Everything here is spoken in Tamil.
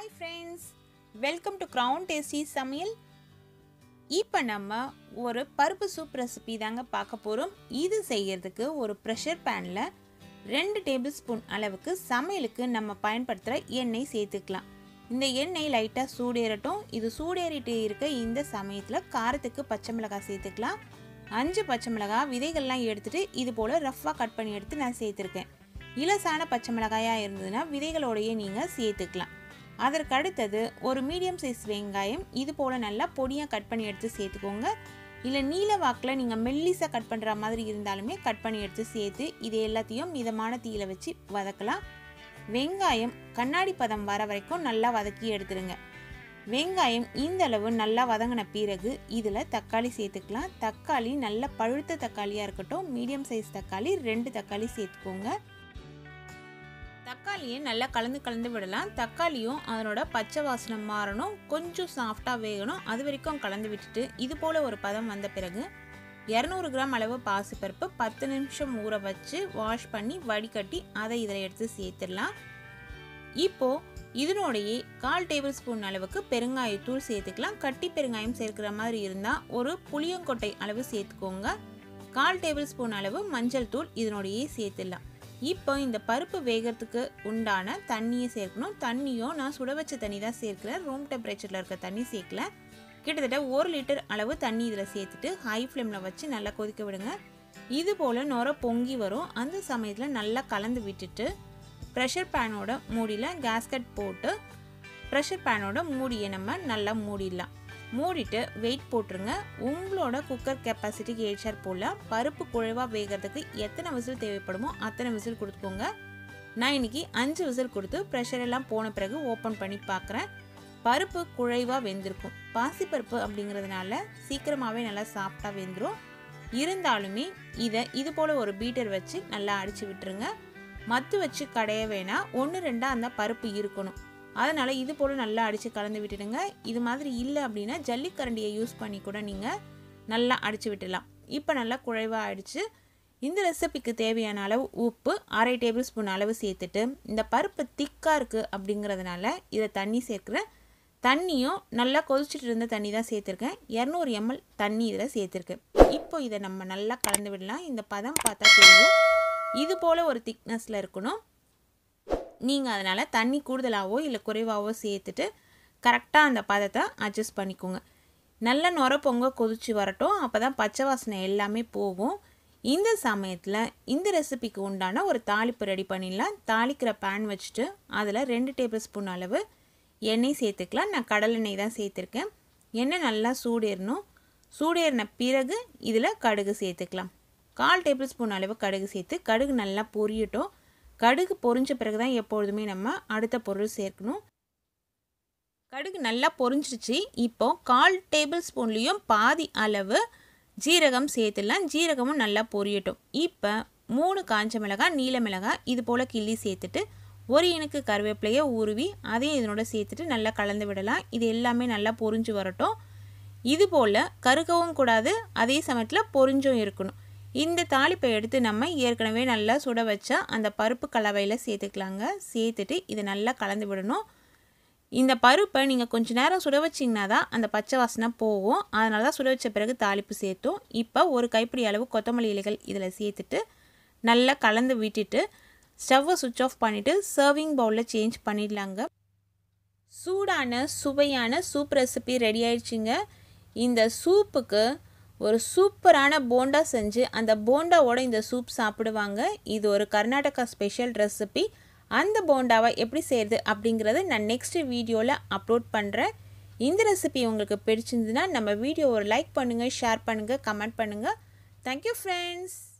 hi friends welcome to crown tasty சமையல் இப்போ நம்ம ஒரு பருப்பு சூப் ரெசிபி தாங்க பார்க்க போகிறோம் இது செய்யறதுக்கு ஒரு ப்ரெஷர் பேனில் ரெண்டு டேபிள் ஸ்பூன் அளவுக்கு சமையலுக்கு நம்ம பயன்படுத்துகிற எண்ணெய் சேர்த்துக்கலாம் இந்த எண்ணெய் லைட்டாக சூடேறட்டும் இது சூடேறிட்டு இருக்க இந்த சமயத்தில் காரத்துக்கு பச்சை மிளகாய் சேர்த்துக்கலாம் அஞ்சு பச்சை மிளகாய் விதைகள்லாம் எடுத்துட்டு இது போல் ரஃப்பாக கட் பண்ணி எடுத்து நான் சேர்த்துருக்கேன் இலசான பச்சை மிளகாயாக இருந்ததுன்னா விதைகளோடையே நீங்கள் சேர்த்துக்கலாம் அதற்கு அடுத்தது ஒரு மீடியம் சைஸ் வெங்காயம் இது போல் நல்லா பொடியாக கட் பண்ணி எடுத்து சேர்த்துக்கோங்க இல்லை நீல வாக்கில் நீங்கள் மெல்லிஸாக கட் பண்ணுற மாதிரி இருந்தாலுமே கட் பண்ணி எடுத்து சேர்த்து இது எல்லாத்தையும் மிதமான தீயில வச்சு வதக்கலாம் வெங்காயம் கண்ணாடி பதம் வர வரைக்கும் நல்லா வதக்கி எடுத்துருங்க வெங்காயம் இந்த அளவு நல்லா வதங்கின பிறகு இதில் தக்காளி சேர்த்துக்கலாம் தக்காளி நல்ல பழுத்த தக்காளியாக இருக்கட்டும் மீடியம் சைஸ் தக்காளி ரெண்டு தக்காளி சேர்த்துக்கோங்க தக்காளியை நல்லா கலந்து கலந்து விடலாம் தக்காளியும் அதனோட பச்சை வாசனை மாறணும் கொஞ்சம் சாஃப்டாக வேகணும் அது வரைக்கும் கலந்து விட்டுட்டு இது போல் ஒரு பதம் வந்த பிறகு இரநூறு கிராம் அளவு பாசிப்பருப்பு பத்து நிமிஷம் ஊற வச்சு வாஷ் பண்ணி வடிகட்டி அதை இதில் எடுத்து சேர்த்துடலாம் இப்போது இதனோடையே கால் டேபிள் ஸ்பூன் அளவுக்கு பெருங்காயத்தூள் சேர்த்துக்கலாம் கட்டி பெருங்காயம் சேர்க்கிற மாதிரி இருந்தால் ஒரு புளியங்கொட்டை அளவு சேர்த்துக்கோங்க கால் டேபிள் ஸ்பூன் அளவு மஞ்சள் தூள் இதனோடையே சேர்த்துடலாம் இப்போ இந்த பருப்பு வேகிறதுக்கு உண்டான தண்ணியை சேர்க்கணும் தண்ணியும் நான் சுட வச்ச தண்ணி தான் சேர்க்கிறேன் ரூம் டெம்பரேச்சரில் இருக்க தண்ணி சேர்க்கல கிட்டத்தட்ட ஒரு லிட்டர் அளவு தண்ணி இதில் சேர்த்துட்டு ஹை ஃப்ளேமில் வச்சு நல்லா கொதிக்க விடுங்க இது போல் நுர பொங்கி வரும் அந்த சமயத்தில் நல்லா கலந்து விட்டுட்டு ப்ரெஷர் பேனோட மூடியில் கேஸ்கட் போட்டு ப்ரெஷர் பேனோட மூடியை நம்ம நல்லா மூடிடலாம் மூடிட்டு வெயிட் போட்டுருங்க உங்களோட குக்கர் கெப்பாசிட்டிக்கு ஏற்றார் போல் பருப்பு குழைவாக வேகிறதுக்கு எத்தனை விசில் தேவைப்படுமோ அத்தனை விசில் கொடுத்துக்கோங்க நான் இன்னைக்கு அஞ்சு விசில் கொடுத்து ப்ரெஷர் எல்லாம் போன பிறகு ஓப்பன் பண்ணி பார்க்குறேன் பருப்பு குழைவாக வெந்திருக்கும் பாசிப்பருப்பு அப்படிங்கிறதுனால சீக்கிரமாகவே நல்லா சாஃப்டாக வெந்துடும் இருந்தாலுமே இதை இது போல் ஒரு பீட்டர் வச்சு நல்லா அடித்து விட்டுருங்க மத்து வச்சு கடைய வேணாம் ஒன்று ரெண்டாக அந்த பருப்பு இருக்கணும் அதனால் இது போல் நல்லா அடித்து கலந்து விட்டுடுங்க இது மாதிரி இல்லை அப்படின்னா ஜல்லிக்கரண்டியை யூஸ் பண்ணி கூட நீங்கள் நல்லா அடித்து விட்டுடலாம் இப்போ நல்லா குழைவாக அடித்து இந்த ரெசிபிக்கு தேவையான அளவு உப்பு அரை டேபிள் ஸ்பூன் அளவு சேர்த்துட்டு இந்த பருப்பு திக்காக இருக்குது அப்படிங்கிறதுனால இதை தண்ணி சேர்க்குறேன் தண்ணியும் நல்லா கொதிச்சுட்டு இருந்த தண்ணி தான் சேர்த்துருக்கேன் இரநூறு எம்எல் தண்ணி இதில் சேர்த்துருக்கேன் இப்போ இதை நம்ம நல்லா கலந்து விடலாம் இந்த பதம் பார்த்தா தெரியும் இது போல் ஒரு திக்னஸில் இருக்கணும் நீங்கள் அதனால் தண்ணி கூடுதலாகவோ இல்லை குறைவாகவோ சேர்த்துட்டு கரெக்டாக அந்த பதத்தை அட்ஜஸ்ட் பண்ணிக்கோங்க நல்ல நுர பொங்க கொதிச்சு வரட்டும் அப்போ தான் பச்சை வாசனை எல்லாமே போகும் இந்த சமயத்தில் இந்த ரெசிபிக்கு உண்டான ஒரு தாளிப்பு ரெடி பண்ணிடலாம் தாளிக்கிற பேன் வச்சுட்டு அதில் ரெண்டு டேபிள் ஸ்பூன் அளவு எண்ணெய் சேர்த்துக்கலாம் நான் கடலெண்ணெய் தான் சேர்த்துருக்கேன் எண்ணெய் நல்லா சூடேறணும் சூடேறின பிறகு இதில் கடுகு சேர்த்துக்கலாம் கால் டேபிள் ஸ்பூன் அளவு கடுகு சேர்த்து கடுகு நல்லா பொரியட்டும் கடுகு பொரிஞ்ச பிறகு தான் எப்பொழுதுமே நம்ம அடுத்த பொருள் சேர்க்கணும் கடுகு நல்லா பொரிஞ்சிருச்சு இப்போ கால் டேபிள் ஸ்பூன்லேயும் பாதி அளவு ஜீரகம் சேர்த்துடலாம் ஜீரகமும் நல்லா பொரியட்டும் இப்போ மூணு காஞ்ச மிளகாய் நீல மிளகாய் இது போல் கிள்ளி சேர்த்துட்டு ஒரு இனுக்கு கருவேப்பிலையை உருவி அதையும் இதனோட சேர்த்துட்டு நல்லா கலந்து விடலாம் இது எல்லாமே நல்லா பொரிஞ்சு வரட்டும் இது போல் கருகவும் கூடாது அதே சமயத்தில் பொரிஞ்சும் இருக்கணும் இந்த தாளிப்பை எடுத்து நம்ம ஏற்கனவே நல்லா சுட வச்சா அந்த பருப்பு கலவையில் சேர்த்துக்கலாங்க சேர்த்துட்டு இதை நல்லா கலந்து விடணும் இந்த பருப்பை நீங்கள் கொஞ்ச நேரம் சுட வச்சிங்கன்னா தான் அந்த பச்சை வாசனை போகும் அதனால தான் சுட வச்ச பிறகு தாளிப்பு சேர்த்தோம் இப்போ ஒரு கைப்பிடி அளவு கொத்தமல்லி இலைகள் இதில் சேர்த்துட்டு நல்லா கலந்து விட்டுட்டு ஸ்டவ்வை சுவிட்ச் ஆஃப் பண்ணிவிட்டு சர்விங் பவுலில் சேஞ்ச் பண்ணிடலாங்க சூடான சுவையான சூப் ரெசிபி ரெடி ஆயிடுச்சுங்க இந்த சூப்புக்கு ஒரு சூப்பரான போண்டா செஞ்சு அந்த போண்டாவோட இந்த சூப் சாப்பிடுவாங்க இது ஒரு கர்நாடகா ஸ்பெஷல் ரெசிபி அந்த போண்டாவை எப்படி செய்கிறது அப்படிங்கிறத நான் நெக்ஸ்ட் வீடியோவில் அப்லோட் பண்ணுறேன் இந்த ரெசிபி உங்களுக்கு பிடிச்சிருந்துன்னா நம்ம வீடியோ ஒரு லைக் பண்ணுங்கள் ஷேர் பண்ணுங்கள் கமெண்ட் பண்ணுங்கள் தேங்க்யூ ஃப்ரெண்ட்ஸ்